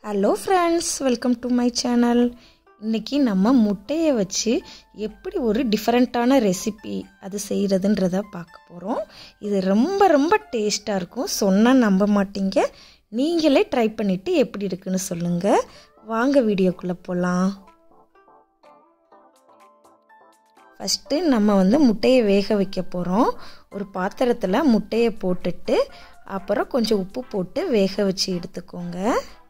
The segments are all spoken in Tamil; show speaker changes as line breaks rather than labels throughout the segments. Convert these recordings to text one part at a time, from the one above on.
hello friends welcome to my channel இன்றைக்கி நம்ம முட்டையை வச்சு எப்படி ஒரு டிஃப்ரெண்ட்டான ரெசிபி அது செய்கிறதுன்றத பார்க்க போகிறோம் இது ரொம்ப ரொம்ப டேஸ்ட்டாக இருக்கும் சொன்னால் நம்ப மாட்டீங்க நீங்களே ட்ரை பண்ணிவிட்டு எப்படி இருக்குன்னு சொல்லுங்கள் வாங்க வீடியோக்குள்ளே போகலாம் ஃபஸ்ட்டு நம்ம வந்து முட்டையை வேக வைக்க போகிறோம் ஒரு பாத்திரத்தில் முட்டையை போட்டுட்டு அப்புறம் கொஞ்சம் உப்பு போட்டு வேக வச்சு எடுத்துக்கோங்க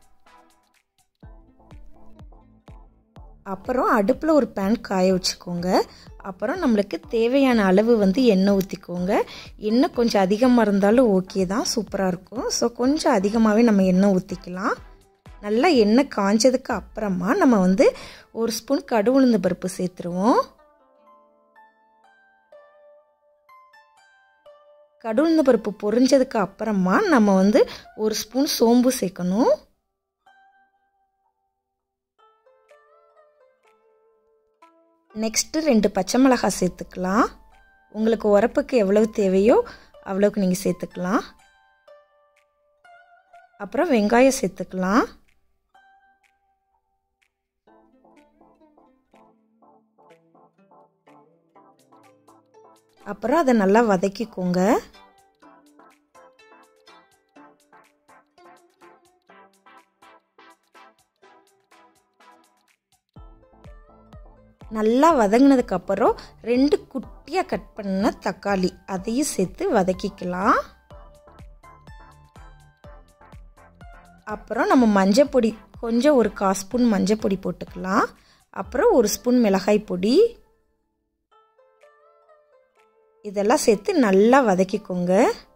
அப்புறம் அடுப்பில் ஒரு பேன் காய வச்சுக்கோங்க அப்புறம் நம்மளுக்கு தேவையான அளவு வந்து எண்ணெய் ஊற்றிக்கோங்க எண்ணெய் கொஞ்சம் அதிகமாக இருந்தாலும் ஓகே தான் சூப்பராக இருக்கும் ஸோ கொஞ்சம் அதிகமாகவே நம்ம எண்ணெய் ஊற்றிக்கலாம் நல்லா எண்ணெய் காஞ்சதுக்கு அப்புறமா நம்ம வந்து ஒரு ஸ்பூன் கடுவுளுந்த பருப்பு சேர்த்துருவோம் கடுவுளுந்த பருப்பு பொரிஞ்சதுக்கு அப்புறமா நம்ம வந்து ஒரு ஸ்பூன் சோம்பு சேர்க்கணும் நெக்ஸ்ட்டு ரெண்டு பச்சை மிளகாய் சேர்த்துக்கலாம் உங்களுக்கு உரப்புக்கு எவ்வளவு தேவையோ அவ்வளோக்கு நீங்கள் சேர்த்துக்கலாம் அப்புறம் வெங்காயம் சேர்த்துக்கலாம் அப்புறம் அதை நல்லா வதக்கிக்கோங்க நல்லா வதங்கினதுக்கப்புறம் ரெண்டு குட்டியாக கட் பண்ண தக்காளி அதையும் சேர்த்து வதக்கிக்கலாம் அப்புறம் நம்ம மஞ்சள் பொடி கொஞ்சம் ஒரு கால் ஸ்பூன் மஞ்சள் பொடி போட்டுக்கலாம் அப்புறம் ஒரு ஸ்பூன் மிளகாய் பொடி இதெல்லாம் சேர்த்து நல்லா வதக்கிக்கோங்க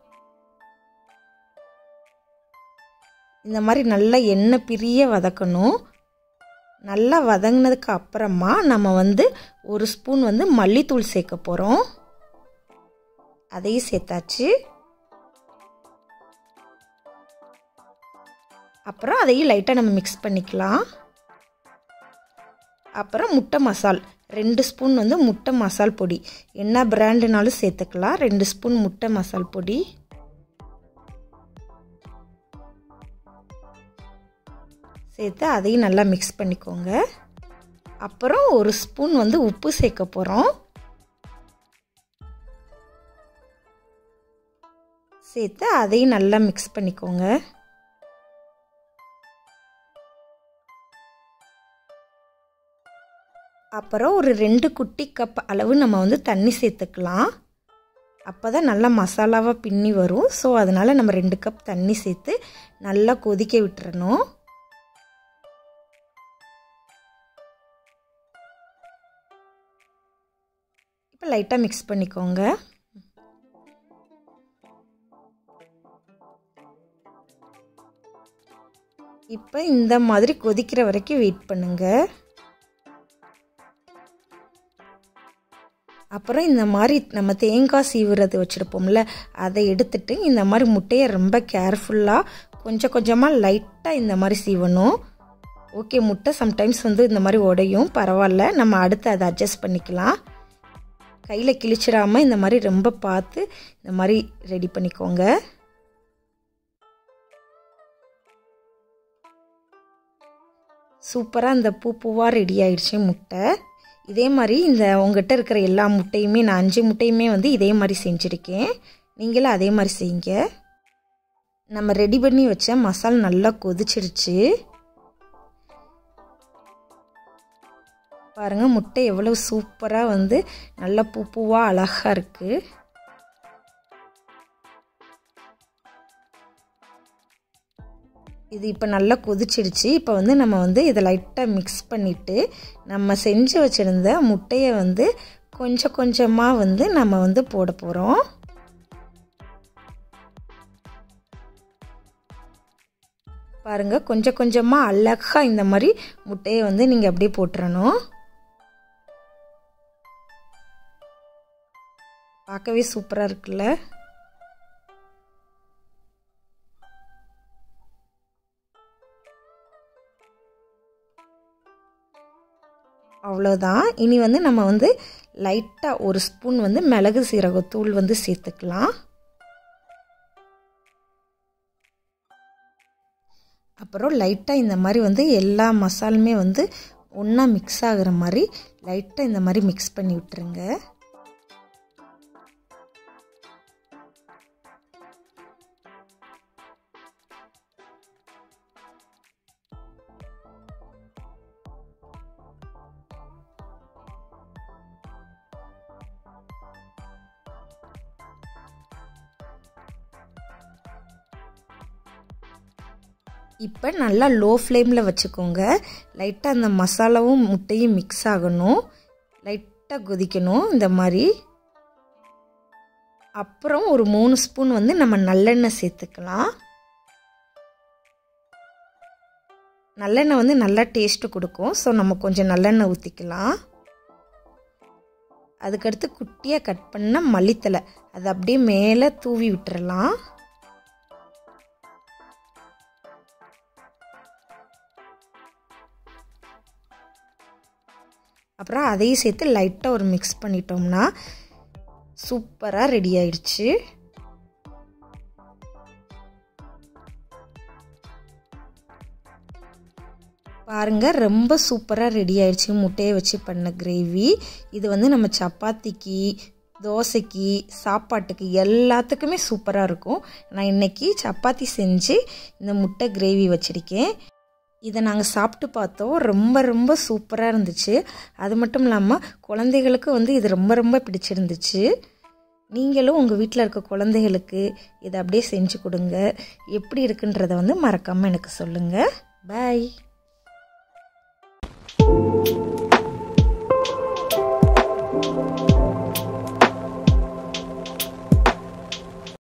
இந்த மாதிரி நல்லா எண்ணெய் பிரிய வதக்கணும் நல்லா வதங்கினதுக்கு அப்புறமா நம்ம வந்து ஒரு ஸ்பூன் வந்து மல்லித்தூள் சேர்க்க போகிறோம் அதையும் சேர்த்தாச்சு அப்புறம் அதையும் லைட்டாக நம்ம மிக்ஸ் பண்ணிக்கலாம் அப்புறம் முட்டை மசால் ரெண்டு ஸ்பூன் வந்து முட்டை மசால் பொடி என்ன பிராண்டுனாலும் சேர்த்துக்கலாம் ரெண்டு ஸ்பூன் முட்டை மசால் பொடி சேர்த்து அதையும் நல்லா மிக்ஸ் பண்ணிக்கோங்க அப்புறம் ஒரு ஸ்பூன் வந்து உப்பு சேர்க்க போகிறோம் சேர்த்து அதையும் நல்லா மிக்ஸ் பண்ணிக்கோங்க அப்புறம் ஒரு ரெண்டு குட்டி கப் அளவு நம்ம வந்து தண்ணி சேர்த்துக்கலாம் அப்போ தான் நல்லா மசாலாவாக பின்னி வரும் ஸோ அதனால் நம்ம ரெண்டு கப் தண்ணி சேர்த்து நல்லா கொதிக்க விட்டுறணும் இப்போ லைட்டாக மிக்ஸ் பண்ணிக்கோங்க இப்போ இந்த மாதிரி கொதிக்கிற வரைக்கும் வெயிட் பண்ணுங்கள் அப்புறம் இந்த மாதிரி நம்ம தேங்காய் சீவுறது வச்சுருப்போம்ல அதை எடுத்துட்டு இந்த மாதிரி முட்டையை ரொம்ப கேர்ஃபுல்லாக கொஞ்சம் கொஞ்சமாக லைட்டாக இந்த மாதிரி சீவணும் ஓகே முட்டை சம்டைம்ஸ் வந்து இந்த மாதிரி உடையும் பரவாயில்ல நம்ம அடுத்து அதை அட்ஜஸ்ட் பண்ணிக்கலாம் கையில் கிழிச்சிடாமல் இந்த மாதிரி ரொம்ப பார்த்து இந்த மாதிரி ரெடி பண்ணிக்கோங்க சூப்பராக இந்த பூ பூவாக ரெடி ஆயிடுச்சு முட்டை இதே மாதிரி இந்த உங்ககிட்ட இருக்கிற எல்லா முட்டையுமே நான் அஞ்சு முட்டையுமே வந்து இதே மாதிரி செஞ்சுருக்கேன் நீங்களும் அதே மாதிரி செய்யுங்க நம்ம ரெடி பண்ணி வச்ச மசால் நல்லா கொதிச்சிருச்சு பாருங்கள் முட்டை எவ்வளோ சூப்பராக வந்து நல்லா பூ பூவாக அழகாக இருக்குது இது இப்போ நல்லா கொதிச்சிடுச்சு இப்போ வந்து நம்ம வந்து இதை லைட்டாக மிக்ஸ் பண்ணிவிட்டு நம்ம செஞ்சு வச்சுருந்த முட்டையை வந்து கொஞ்சம் கொஞ்சமாக வந்து நம்ம வந்து போட போகிறோம் பாருங்கள் கொஞ்சம் கொஞ்சமாக அழகாக இந்த மாதிரி முட்டையை வந்து நீங்கள் அப்படியே போட்டுறணும் பார்க்கவே சூப்பராக இருக்குல்ல அவ்வளோதான் இனி வந்து நம்ம வந்து லைட்டாக ஒரு ஸ்பூன் வந்து மிளகு சீரகத்தூள் வந்து சேர்த்துக்கலாம் அப்புறம் லைட்டாக இந்த மாதிரி வந்து எல்லா மசாலுமே வந்து ஒன்றா மிக்ஸ் ஆகிற மாதிரி லைட்டாக இந்த மாதிரி மிக்ஸ் பண்ணி விட்டுருங்க இப்போ நல்லா லோ ஃப்ளேமில் வச்சுக்கோங்க லைட்டாக அந்த மசாலாவும் முட்டையும் மிக்ஸ் ஆகணும் லைட்டாக கொதிக்கணும் இந்த மாதிரி அப்புறம் ஒரு மூணு ஸ்பூன் வந்து நம்ம நல்லெண்ணெய் சேர்த்துக்கலாம் நல்லெண்ணெய் வந்து நல்லா டேஸ்ட்டு கொடுக்கும் ஸோ நம்ம கொஞ்சம் நல்லெண்ணெய் ஊற்றிக்கலாம் அதுக்கடுத்து குட்டியாக கட் பண்ண மல்லித்தலை அதை அப்படியே மேலே தூவி விட்டுறலாம் அப்புறம் அதையும் சேர்த்து லைட்டாக ஒரு மிக்ஸ் பண்ணிட்டோம்னா சூப்பராக ரெடி ஆயிடுச்சு பாருங்கள் ரொம்ப சூப்பராக ரெடி ஆயிடுச்சு முட்டையை வச்சு பண்ண கிரேவி இது வந்து நம்ம சப்பாத்திக்கு தோசைக்கு சாப்பாட்டுக்கு எல்லாத்துக்குமே சூப்பராக இருக்கும் நான் இன்றைக்கி சப்பாத்தி செஞ்சு இந்த முட்டை கிரேவி வச்சுருக்கேன் இதை நாங்கள் சாப்பிட்டு பார்த்தோம் ரொம்ப ரொம்ப சூப்பராக இருந்துச்சு அது மட்டும் இல்லாமல் குழந்தைகளுக்கு வந்து இது ரொம்ப ரொம்ப பிடிச்சிருந்துச்சு நீங்களும் உங்கள் வீட்டில் இருக்க குழந்தைகளுக்கு இதை அப்படியே செஞ்சு கொடுங்க எப்படி இருக்குன்றதை வந்து மறக்காமல் எனக்கு சொல்லுங்கள் பாய்